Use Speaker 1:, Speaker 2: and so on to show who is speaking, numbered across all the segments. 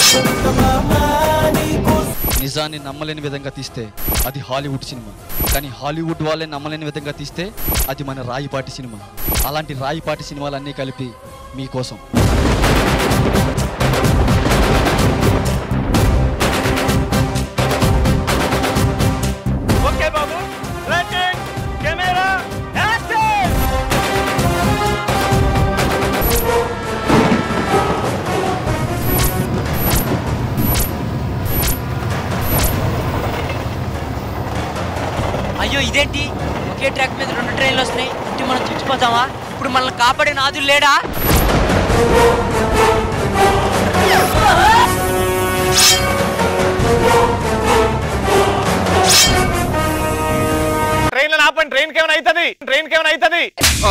Speaker 1: నిజాన్ని నమ్మలేని విధంగా తీస్తే అది హాలీవుడ్ సినిమా కానీ హాలీవుడ్ వాళ్ళే నమ్మలేని విధంగా తీస్తే అది మన రాయిపాటి సినిమా అలాంటి రాయిపాటి సినిమాలన్నీ కలిపి మీకోసం
Speaker 2: ఓకే బాబు లైటింగ్ కెమెరా యాక్షన్
Speaker 3: అయ్యో ఇదేంటి ఒకే ట్రాక్ మీద రెండు ట్రైన్లు వస్తున్నాయి ఇంటి మనం చచ్చిపోతామా ఇప్పుడు మనల్ని కాపాడే నాదులు లేడా
Speaker 2: ట్రైన్ ఆపండి ట్రైన్ కి ఏమైనా అవుతుంది ట్రైన్ కి ఏమైనా అవుతుంది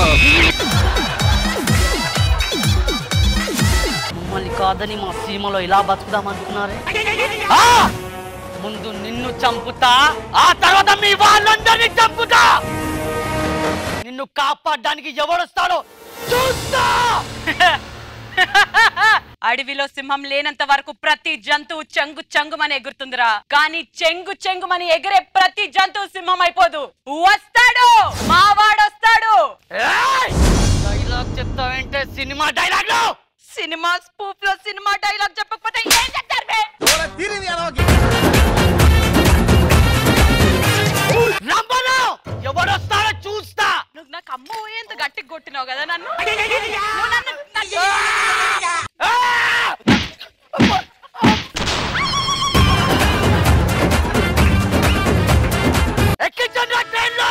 Speaker 3: మమ్మల్ని కాదని మా సీమలో ఇలా బతుకుదాం అనుకున్నారే ముందు నిన్ను చంపుతా ఆ తర్వాత మీ వాళ్ళందరినీ చంపుతా నిన్ను కాపాడడానికి ఎవడొస్తాడో చూస్తా
Speaker 4: అడవిలో సింహం లేనంత వరకు ప్రతి జంతువు చెంగు చెంగుమని ఎగురుతుందిరా కానీ చెంగు చెంగుమని ఎగిరే ప్రతి జంతువు సింహం అయిపోదు వస్తాడు మావాడు వస్తాడు
Speaker 3: డైలాగ్ చెప్తావేంటే సినిమా డైలాగ్లు
Speaker 4: సినిమా స్పూఫ్ లో సినిమా డైలాగ్ చెప్పకపోతే ఏం చెప్తారు బే?
Speaker 3: రమ్మను ఎవడొస్తాడో చూస్తా
Speaker 4: నువ్వు నాకు అమ్మ ఎంత గట్టిగా కొట్టినావు కదా నన్ను నువ్వు నన్ను- నన్ను-
Speaker 3: ఎక్కించండి ట్రైన్లో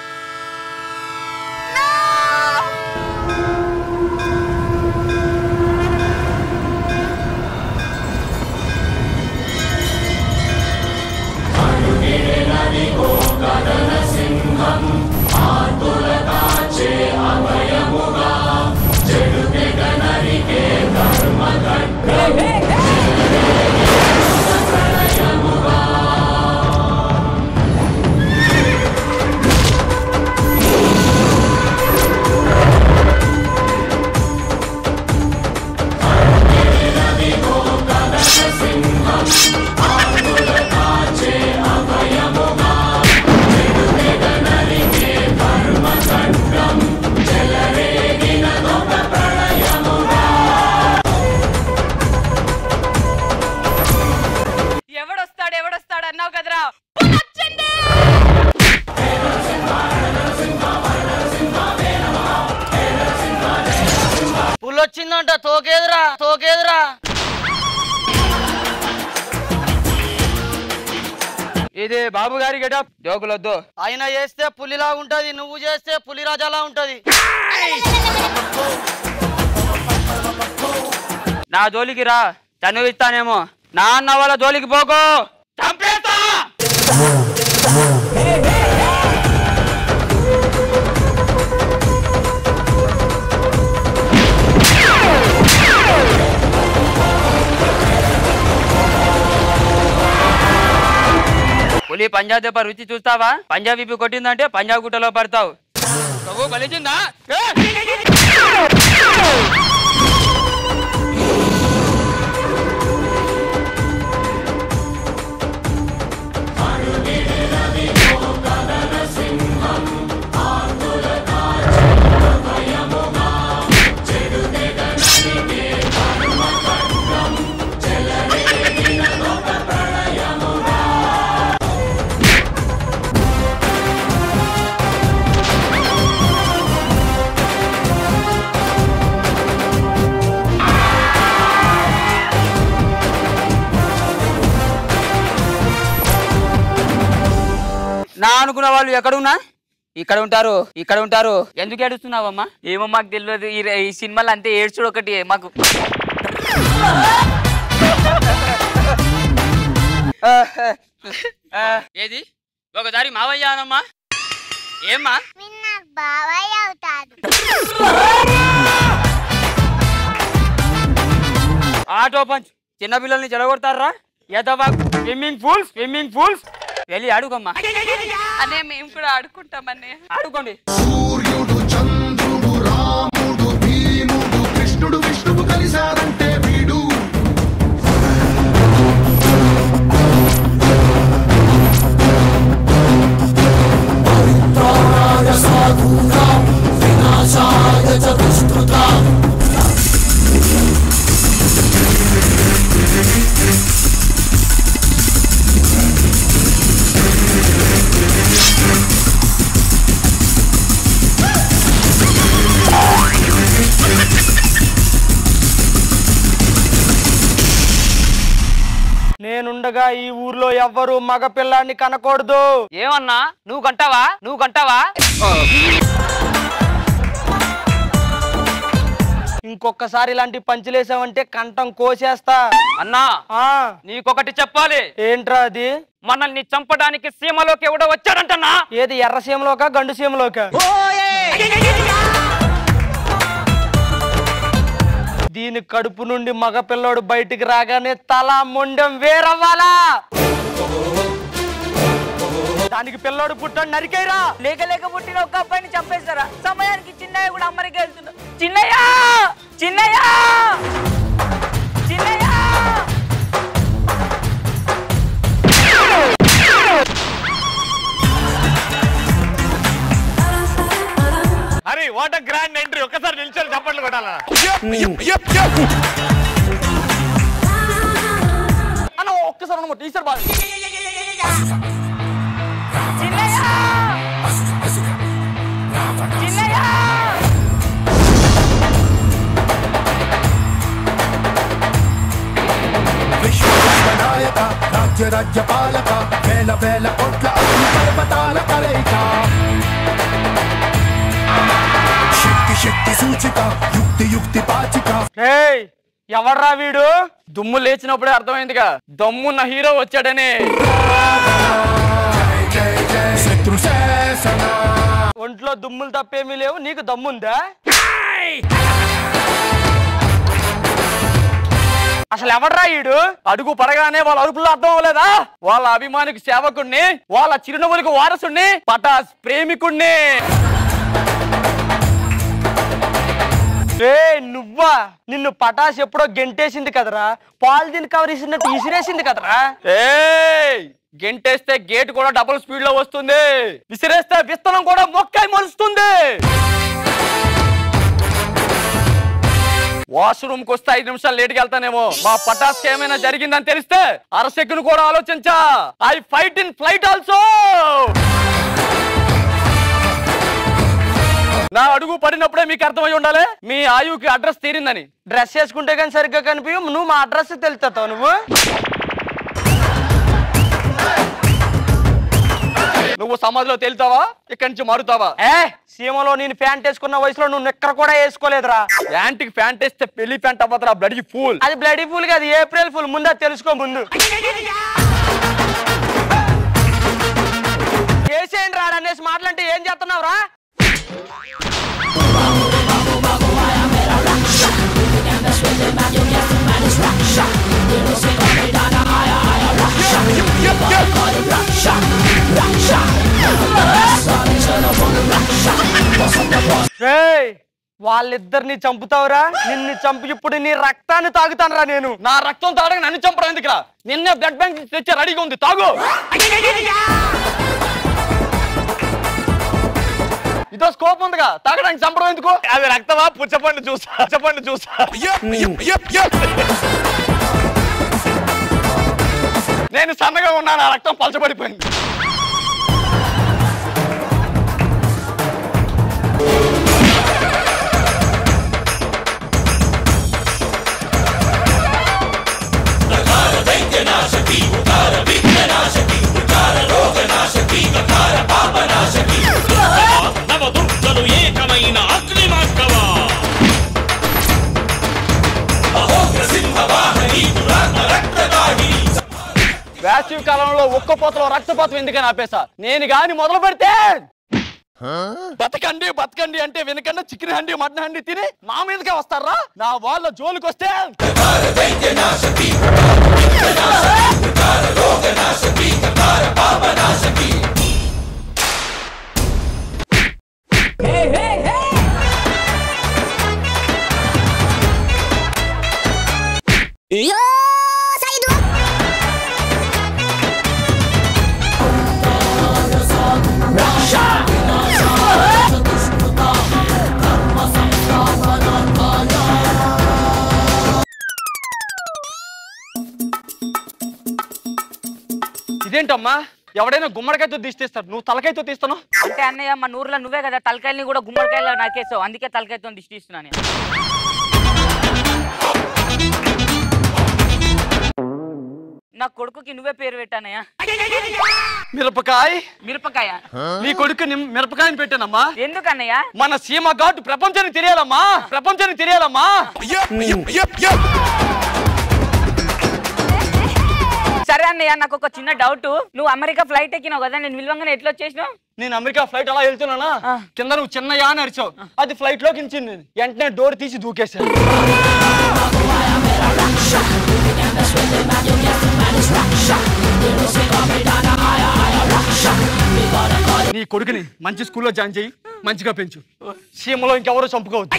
Speaker 4: ఎవడొస్తాడు ఎవడొస్తాడు అన్నావు కదరా పులొచ్చింది!
Speaker 3: పుల్లొచ్చిందంట తోకేదురా తోకేదురా
Speaker 5: ఇది బాబు గారి గెటప్ జోకులొద్దు
Speaker 3: ఆయన చేస్తే పులిలా ఉంటది నువ్వు చేస్తే పులి రాజాలా ఉంటది
Speaker 5: నా జోలికి రా తను ఇస్తానేమో నా అన్న వాళ్ళ జోలికి పోకు చంపేస్తా పులి పంజాబ్ దెబ్బ రుచి చూస్తావా పంజాబ్ ఇప్పి కొట్టిందంటే పంజాబ్ గుట్టలో పడతావు నువ్వు బలిచిందా నా అనుకున్న వాళ్ళు ఎక్కడున్నా ఇక్కడ ఉంటారు ఇక్కడ ఉంటారు ఎందుకు ఏడుస్తున్నావమ్మా
Speaker 4: ఏమో మాకు తెలియదు ఈ ఈ సినిమాలు అంతే ఏడ్చుడు ఒకటి మాకు
Speaker 5: ఏది ఒకసారి మావయ్య అనమ్మా ఏమ్మా
Speaker 6: నాకు బాబాయ్ అవుతాడు
Speaker 5: ఆటో పంచ్ చిన్న పిల్లల్ని చెడగొడతారా ఎదవా స్విమ్మింగ్ పూల్స్ స్విమ్మింగ్ పూల్స్ వెళ్ళి అడుగమ్మా
Speaker 4: అనే మేము కూడా ఆడుకుంటామనే
Speaker 5: ఆడుకోండి
Speaker 7: సూర్యుడు చంద్రుడు రాముడు భీముడు కృష్ణుడు విష్ణువు కలిశారంటే వీడు
Speaker 3: ఉండగా ఈ ఊర్లో ఎవ్వరు మగ పిల్లాన్ని కనకూడదు
Speaker 5: ఏమన్నా నువ్వు కంటావా నువ్వు కంటావా
Speaker 3: ఇంకొకసారి ఇలాంటి పంచులేసావంటే కంఠం కోసేస్తా
Speaker 5: అన్నా
Speaker 3: ఆ
Speaker 5: నీకొకటి చెప్పాలి
Speaker 3: ఏంట్రా అది
Speaker 5: మనల్ని చంపడానికి సీమలోకి ఎవడో వచ్చాడంటన్నా
Speaker 3: ఏది ఎర్ర సీమలోక గండు సీమలోక దీని కడుపు నుండి మగ పిల్లోడు బయటికి రాగానే తల మొండెం వేరవ్వాలా దానికి పిల్లోడు పుట్టాడు నరికేరా
Speaker 4: లేక లేక పుట్టిన ఒక అబ్బాయిని చంపేస్తారా సమయానికి చిన్నయ్య కూడా అమ్మరికి వెళ్తున్నాడు Chinnaiah Chinnaiah Chinnaiah
Speaker 2: Hari what grand entry ఒక్కసారి నిల్చొని చప్పట్లు కొట్టాలా
Speaker 3: అన్న ఒక్కసారి అన్నమాట ఈసారి బాగా
Speaker 4: చిన్నయ్య చిన్నయ్య
Speaker 7: విశ్వనాయక రాజ్య రాజ్యపాలక వేల వేల కోట్ల అగ్ని పర్వతాల కలయిక శక్తి శక్తి సూచిక యుక్తి యుక్తి పాచిక
Speaker 3: ఏయ్ ఎవర్రా వీడు
Speaker 5: దుమ్ము లేచినప్పుడే అర్థమైందిగా దమ్మున్న హీరో వచ్చాడని
Speaker 7: జై జై శత్రు శాసన
Speaker 3: ఒంట్లో దుమ్ములు తప్పేమీ లేవు నీకు దమ్ముందా అసలు ఎవడ్రా ఈడు
Speaker 5: అడుగు పడగానే వాళ్ళ అరుపులో అర్థం అవ్వలేదా వాళ్ళ అభిమానికి సేవకుణ్ణి వాళ్ళ చిరునవ్వులకు వారసుణ్ణి పటాస్ ప్రేమికుణ్ణి
Speaker 3: ఏ నువ్వా నిన్ను పటాస్ ఎప్పుడో గెంటేసింది కదరా పాలిథిన్ కవర్ ఇసినట్టు ఇసిరేసింది కదరా
Speaker 5: ఏయ్ గెంటేస్తే గేట్ కూడా డబుల్ స్పీడ్ లో వస్తుంది విసిరేస్తే విస్తనం కూడా మొక్కై మలుస్తుంది వాష్రూమ్ కి వస్తే ఐదు నిమిషాలు లేట్కి వెళ్తానేమో మా పటాస్ ఏమైనా జరిగిందని తెలిస్తే అరసెక్కును కూడా ఆలోచించా I fight in flight also నా అడుగు పడినప్పుడే మీకు అర్థమై ఉండాలి మీ ఆయువుకి అడ్రస్ తీరిందని
Speaker 3: డ్రెస్ వేసుకుంటే కానీ సరిగ్గా కనిపి నువ్వు మా అడ్రస్ తెలుతావు నువ్వు
Speaker 5: నువ్వు సమాధిలో తేలుతావా ఇక్కడి నుంచి మారుతావా
Speaker 3: ఏ సీమలో నేను ప్యాంట్ వేసుకున్న వయసులో నువ్వు నిక్కర కూడా వేసుకోలేదురా
Speaker 5: యాంటీకి ప్యాంట్ వేస్తే పెళ్లి ప్యాంట్ అవ్వదురా బ్లడీ ఫూల్
Speaker 3: అది బ్లడీ ఫుల్ కాదు ఏప్రిల్ ఫుల్ ముందు అది తెలుసుకో ముందు చేసేయండి రాడు అనేసి మాటలంటే ఏం చేస్తున్నావురా ఏయ్, వాళ్ళిద్దరిని చంపుతావురా నిన్ను చంపి ఇప్పుడు నీ రక్తాన్ని తాగుతానురా నేను
Speaker 5: నా రక్తం తాగడానికి నన్ను చంపడం ఎందుకురా నిన్నే బ్లడ్ బ్యాంక్ తెచ్చే రెడీగా ఉంది తాగు ఇదో స్కోప్ ఉందిగా తాగడానికి చంపడం ఎందుకు
Speaker 2: అది రక్తమా పుచ్చపండు చూసా పుచ్చపండు చూసా
Speaker 5: నేను సన్నగా ఉన్నా నా రక్తం పలచబడిపోయింది
Speaker 8: నవదుర్గలు ఏకమైన అగ్నిమార్గవా
Speaker 5: వేసవి కాలంలో ఒక్కపోతలో రక్తపాతం ఎందుకని ఆపేసా నేను గాని మొదలు పెడితే బతకండి బతకండి అంటే వెనకన్నా చికెన్ హండి మటన్ హండి తిని నా మీదకే వస్తారా నా వాళ్ళ జోలికి వస్తే ఇదేంటమ్మా ఎవడైనా గుమ్మడికాయతో తీస్తేస్తారు నువ్వు తలకాయతో తీస్తాను
Speaker 4: అంటే అన్నయ్య మన ఊర్లో నువ్వే కదా తలకాయల్ని కూడా గుమ్మడికాయలో నరికేసావు అందుకే తలకాయతో దిష్టి ఇస్తున్నాను నేను. నా కొడుకుకి నువ్వే పేరు పెట్టానయ్యా
Speaker 5: మిరపకాయ్
Speaker 4: మిరపకాయ
Speaker 5: నీ కొడుకు నిమ్- మిరపకాయని పెట్టానమ్మా
Speaker 4: ఎందుకన్నయ్య
Speaker 5: మన సీమ ఘాటు ప్రపంచానికి తెలియాలమ్మా ప్రపంచానికి తెలియాలమ్మా
Speaker 4: సరే అన్నయ్య నాకు ఒక చిన్న డౌట్ నువ్వు అమెరికా ఫ్లైట్ ఎక్కినావు కదా నేను విలువంగానే ఎట్లా వచ్చేసినావు
Speaker 5: నేను అమెరికా ఫ్లైట్ అలా వెళ్తున్నానా
Speaker 4: ఆ.
Speaker 5: కింద నువ్వు చిన్నయా అని అరిచావు అది ఫ్లైట్ లోకి ఇంచింది వెంటనే డోర్ తీసి దూకేశాను నీ కొడుకుని మంచి స్కూల్లో జాయిన్ చేయి మంచిగా పెంచు సీమలో ఇంకెవరో చంపుకోవద్దు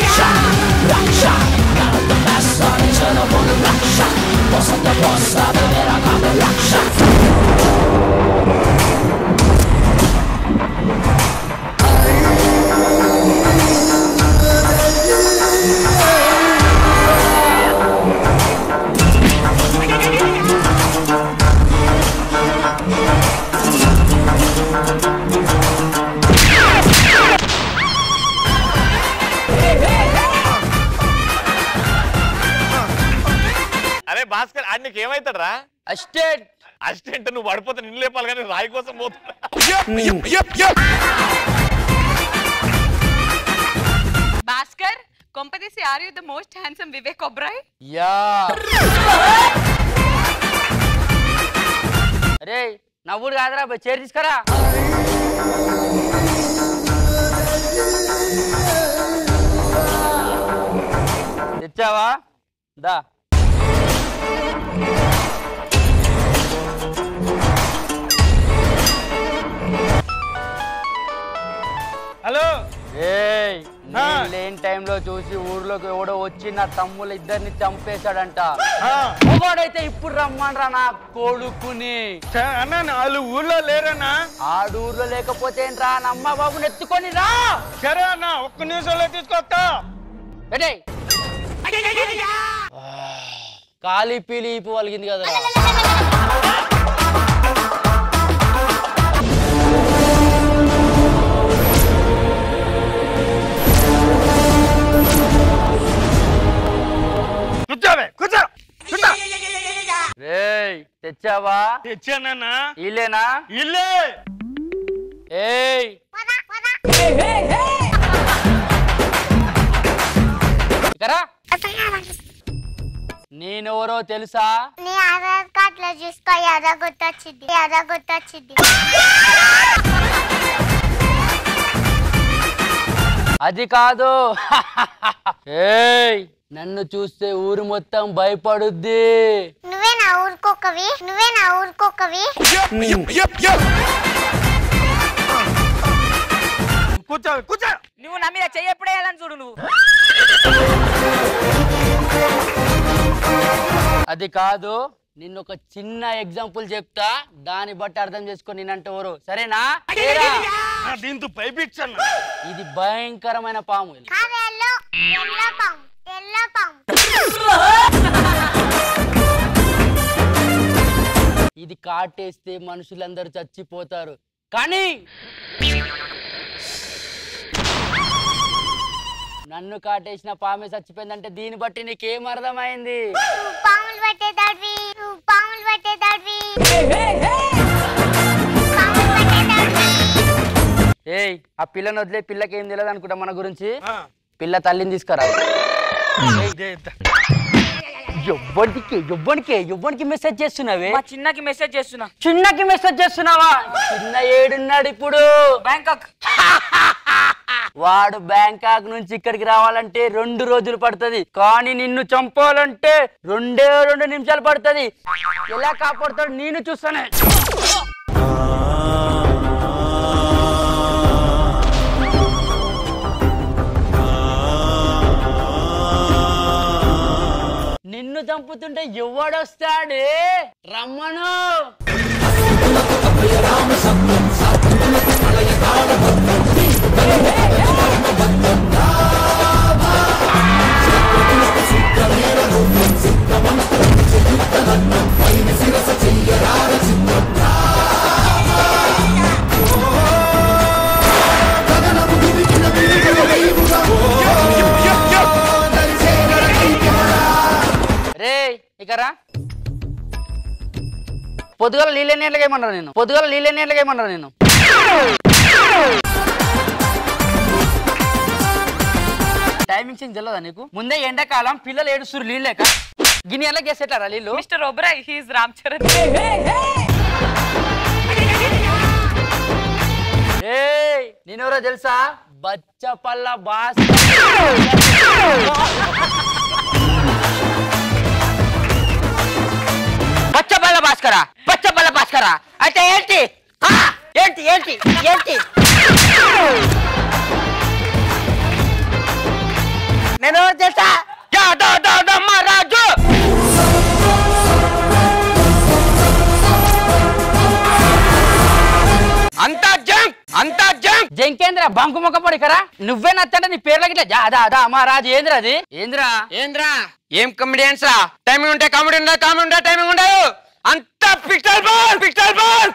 Speaker 2: అరే భాస్కర్ ఆడి నీకు ఏమైతాడరా
Speaker 5: అస్టేట్
Speaker 2: అసిస్టెంట్ నువ్వు పడిపోతే నిన్ను లేపాలి కానీ రాయి కోసం పోతున్నా
Speaker 4: భాస్కర్ కొంపదీసి are you the most handsome Vivek Oberoi
Speaker 3: yeah అరే నవ్వుడు కాదురా పోయి చైర్ తీసుకురా తెచ్చావా దా
Speaker 5: హలో
Speaker 3: ఏయ్ నేను లేని టైంలో చూసి ఊర్లోకి ఎవడో వచ్చి నా తమ్ముళ్ళు ఇద్దరిని చంపేశాడంట ఒకడైతే ఇప్పుడు రమ్మనరా నా కొడుకుని
Speaker 5: అన్న వాళ్ళు ఊళ్ళో లేరన్నా
Speaker 3: ఆడు ఊర్లో లేకపోతే ఏంట్రా నా అమ్మ బాబుని ఎత్తుకొని రా
Speaker 5: సరే అన్న ఒక్క నిమిషంలో తీసుకొస్తా
Speaker 3: పెట్టేయ్. కాలి పీలి ఇప్పు వలిగింది కదరా
Speaker 5: కూర్చోవే కూర్చో కూర్చో
Speaker 3: రేయ్ తెచ్చావా
Speaker 5: తెచ్చానన్నా
Speaker 3: ఇల్లేనా
Speaker 5: ఇల్లే
Speaker 3: ఏయ్ ఇకరా నేనెవరో తెలుసా
Speaker 6: నీ ఆధార్ కార్డ్ లో చూసుకో ఎర్ర గుర్తొచ్చింది ఎర్ర గుర్తొచ్చింది
Speaker 3: అది కాదు ఏయ్ నన్ను చూస్తే ఊరు మొత్తం భయపడుద్ది
Speaker 6: నువ్వే నా ఊరుకోకవి నువ్వే నా ఊరుకోకవి
Speaker 5: కూర్చో కూర్చో
Speaker 4: నువ్వు నా మీద చెయ్యి ఎప్పుడే వేయాలని చూడు నువ్వు
Speaker 3: అది కాదు నిన్ను ఒక చిన్న ఎగ్జాంపుల్ చెప్తా దాన్ని బట్టి అర్థం చేసుకో నేనంటే ఎవరు సరేనా ఏరా?
Speaker 5: దీంతో పైపిచ్చన్న
Speaker 3: ఇది భయంకరమైన పాము
Speaker 6: కాదు ఎల్లో ఎల్లో పాము ఎల్లో పాము
Speaker 3: ఇది కాటేస్తే మనుషులందరూ చచ్చిపోతారు కానీ నన్ను కాటేసిన పామే చచ్చిపోయిందంటే దీన్ని బట్టి నీకేం అర్థమైంది
Speaker 6: నువ్వు పాములు పట్టేదాడివి నువ్వు పాములు పట్టేదాడివి పాములు పట్టేదాడివి
Speaker 3: ఏయ్ ఆ పిల్లని వదిలే పిల్లకి ఏం తెలియదు అనుకుంటా మన గురించి పిల్ల తల్లిని తీసుకురా ఎవ్వడికి ఎవ్వడికి ఎవ్వడికి మెసేజ్ చేస్తున్నావే
Speaker 4: మా చిన్నకి మెసేజ్ చేస్తున్నా
Speaker 3: చిన్నకి మెసేజ్ చేస్తున్నావా చిన్న ఏడున్నాడు ఇప్పుడు
Speaker 4: బ్యాంకాక్
Speaker 3: వాడు బ్యాంకాక్ నుంచి ఇక్కడికి రావాలంటే రెండు రోజులు పడుతుంది కానీ నిన్ను చంపాలంటే రెండే రెండు నిమిషాలు పడుతుంది ఎలా కాపాడుతాడు నేను చూస్తానే నిన్ను చంపుతుంటే ఎవడొస్తాడే రమ్మను రే ఇకరా పొద్దుగల నీళ్ళ నీళ్ళగా ఏమన్నా నేను పొద్దుగల నీళ్ళ నీళ్ళగా ఏమన్నా నేను టైమింగ్స్ ఏం తెలియదా నీకు ముందే ఎండాకాలం పిల్లలు ఏడుస్తురు నీళ్ళు లేక గిన్నె ఎలా గేసేటారా నీళ్ళు
Speaker 4: మిస్టర్ ఒబ్రాయ్ హీస్ రామ్ చరణ్
Speaker 3: ఏయ్ నేనెవరో తెలుసా బచ్చపల్ల బాస్ బచ్చపల్ల భాస్కరా బచ్చపల్ల భాస్కరా అయితే ఏంటి ఆ, ఏంటి ఏంటి ఏంటి నేను తెలుసా యాదమ్మ రాజు అంతా జంక్ అంతా జంక్ జంకేంద్ర బంకు మొక్క పడికరా నువ్వే నచ్చంటే నీ పేర్లకి ఇట్లా అదా అదా మహారాజు ఏంద్రా అది ఏంద్రా ఏంద్రా ఏం కమెడియన్స్ రా టైమింగ్ ఉంటే కామెడీ ఉండదు కామెడీ ఉంటే టైమింగ్ ఉండదు అంతా పిక్చర్ బాల్ పిక్చర్ బాల్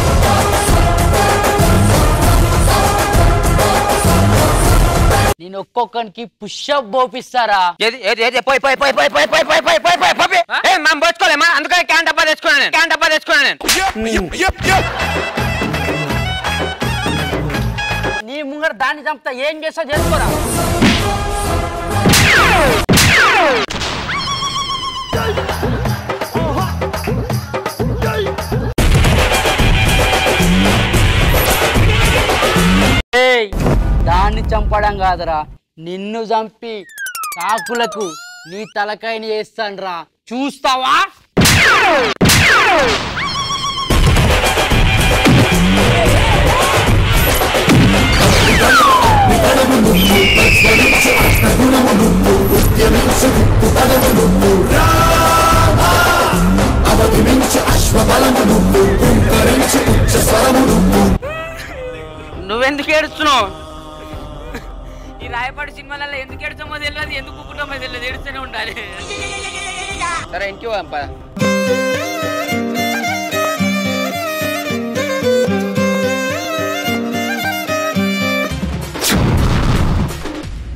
Speaker 3: నేను ఒక్కొక్కరికి పుష్అప్ పోపిస్తారా ఏది ఏది ఏది పోయి పోయి పోయి పోయి పోయి పోయి పోయి పోయి పోయి పోయి పోయి ఏ మనం పోసుకోలేమా అందుకని క్యాన్ డబ్బా తెచ్చుకున్నాను నేను క్యాన్ డబ్బా తెచ్చుకున్నాను నేను నీ ముంగర దాన్ని చంపుతా ఏం చేస్తా చేసుకోరా ఏయ్, దాన్ని చంపడం కాదురా నిన్ను చంపి కాకులకు నీ తలకాయని వేస్తాన్రా చూస్తావా నువ్వెందుకు ఏడుస్తున్నావు
Speaker 4: ఈ రాయపాడు సినిమాలలో ఎందుకు ఏడుచామో తెలియదు ఎందుకు కుటుంబమో తెలియదు ఏడుస్తూనే ఉండాలి
Speaker 3: సరే ఇంటికి పోదాం పద